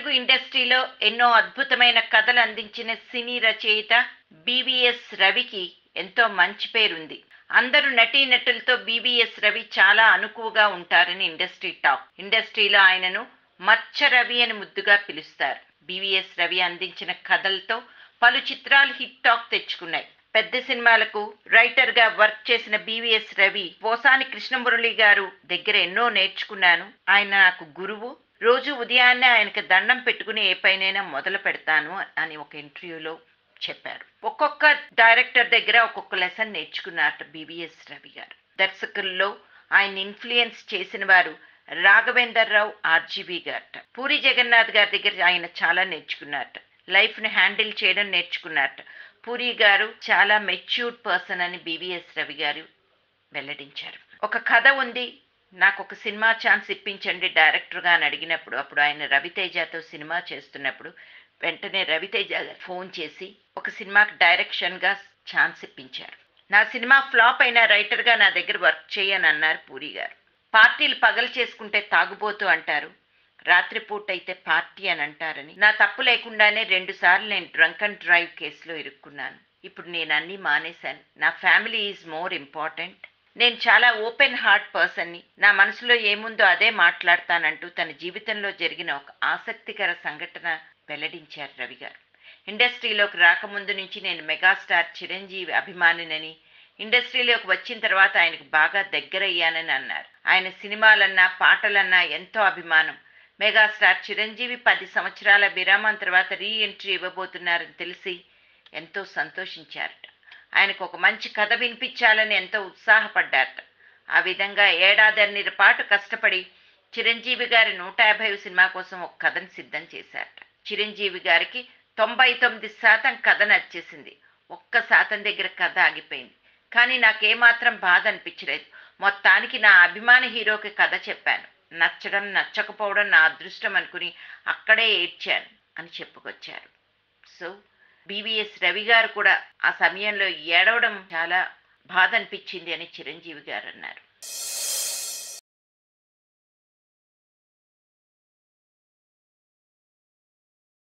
తెలుగు ఇండస్ట్రీలో ఎన్నో అద్భుతమైన కథలు అందించిన సినీ రచయిత బీవీఎస్ రవికి ఎంతో మంచి పేరుంది అందరు నటీనటులతో బీవీఎస్ రవి చాలా అనుకువగా ఉంటారని ఇండస్ట్రీ టాక్ ఇండస్ట్రీలో ఆయనను మచ్చ రవి అని ముద్దుగా పిలుస్తారు బీవీఎస్ రవి అందించిన కథలతో పలు చిత్రాలు హిట్ టాక్ తెచ్చుకున్నాయి పెద్ద సినిమాలకు రైటర్ గా వర్క్ చేసిన బీవీఎస్ రవి పోసాని కృష్ణమురళి గారు దగ్గర ఎన్నో నేర్చుకున్నాను ఆయన నాకు గురువు రోజు ఉదయాన్నే ఆయనకి దండం పెట్టుకుని ఏ పైనైనా మొదలు పెడతాను అని ఒక ఇంటర్వ్యూలో చెప్పారు ఒక్కొక్క డైరెక్టర్ దగ్గర ఒక్కొక్క లెసన్ నేర్చుకున్నారట బీవీఎస్ రవి గారు దర్శకుల్లో ఆయన ఇన్ఫ్లుయెన్స్ చేసిన వారు రాఘవేందర్ రావు ఆర్జీవి గారట పూరి జగన్నాథ్ గారి దగ్గర ఆయన చాలా నేర్చుకున్నారట లైఫ్ ని హ్యాండిల్ చేయడం నేర్చుకున్నారట పూరి గారు చాలా మెచ్యూర్డ్ పర్సన్ అని బీవీఎస్ రవి గారు వెల్లడించారు ఒక కథ ఉంది నాకు ఒక సినిమా ఛాన్స్ ఇప్పించండి డైరెక్టర్గా అని అడిగినప్పుడు అప్పుడు ఆయన రవితేజతో సినిమా చేస్తున్నప్పుడు వెంటనే రవితేజ గారు ఫోన్ చేసి ఒక సినిమాకి డైరెక్షన్గా ఛాన్స్ ఇప్పించారు నా సినిమా ఫ్లాప్ అయిన రైటర్గా నా దగ్గర వర్క్ చేయని అన్నారు పూరి గారు పార్టీలు పగలు చేసుకుంటే తాగుబోతూ అంటారు రాత్రిపూట అయితే పార్టీ అని అంటారని నా తప్పు లేకుండానే రెండు సార్లు నేను డ్రంక్ అండ్ డ్రైవ్ కేసులో ఇరుక్కున్నాను ఇప్పుడు నేను అన్నీ మానేశాను నా ఫ్యామిలీ ఈజ్ మోర్ ఇంపార్టెంట్ నేను చాలా ఓపెన్ హార్ట్ పర్సన్ని నా మనసులో ఏముందో అదే మాట్లాడతానంటూ తన జీవితంలో జరిగిన ఒక ఆసక్తికర సంఘటన వెల్లడించారు రవి గారు ఇండస్ట్రీలోకి రాకముందు నుంచి నేను మెగాస్టార్ చిరంజీవి అభిమానినని ఇండస్ట్రీలోకి వచ్చిన తర్వాత ఆయనకు బాగా దగ్గరయ్యానని అన్నారు ఆయన సినిమాలన్నా పాటలన్నా ఎంతో అభిమానం మెగాస్టార్ చిరంజీవి పది సంవత్సరాల విరామం తర్వాత రీ ఎంట్రీ ఇవ్వబోతున్నారని తెలిసి ఎంతో సంతోషించారట ఆయనకు ఒక మంచి కథ వినిపించాలని ఎంతో ఉత్సాహపడ్డారట ఆ విధంగా ఏడాదిన్నర పాటు కష్టపడి చిరంజీవి గారి నూట యాభై సినిమా కోసం ఒక కథను సిద్ధం చేశారట చిరంజీవి గారికి తొంభై తొమ్మిది శాతం కథ నచ్చేసింది ఒక్క శాతం దగ్గర కథ ఆగిపోయింది కానీ నాకేమాత్రం బాధ అనిపించలేదు మొత్తానికి నా అభిమాన హీరోకి కథ చెప్పాను నచ్చడం నచ్చకపోవడం నా అదృష్టం అనుకుని అక్కడే ఏడ్చాను అని చెప్పుకొచ్చారు సో బీవీఎస్ రవి గారు కూడా ఆ సమయంలో ఏడవడం చాలా బాధ అనిపించింది అని చిరంజీవి గారు అన్నారు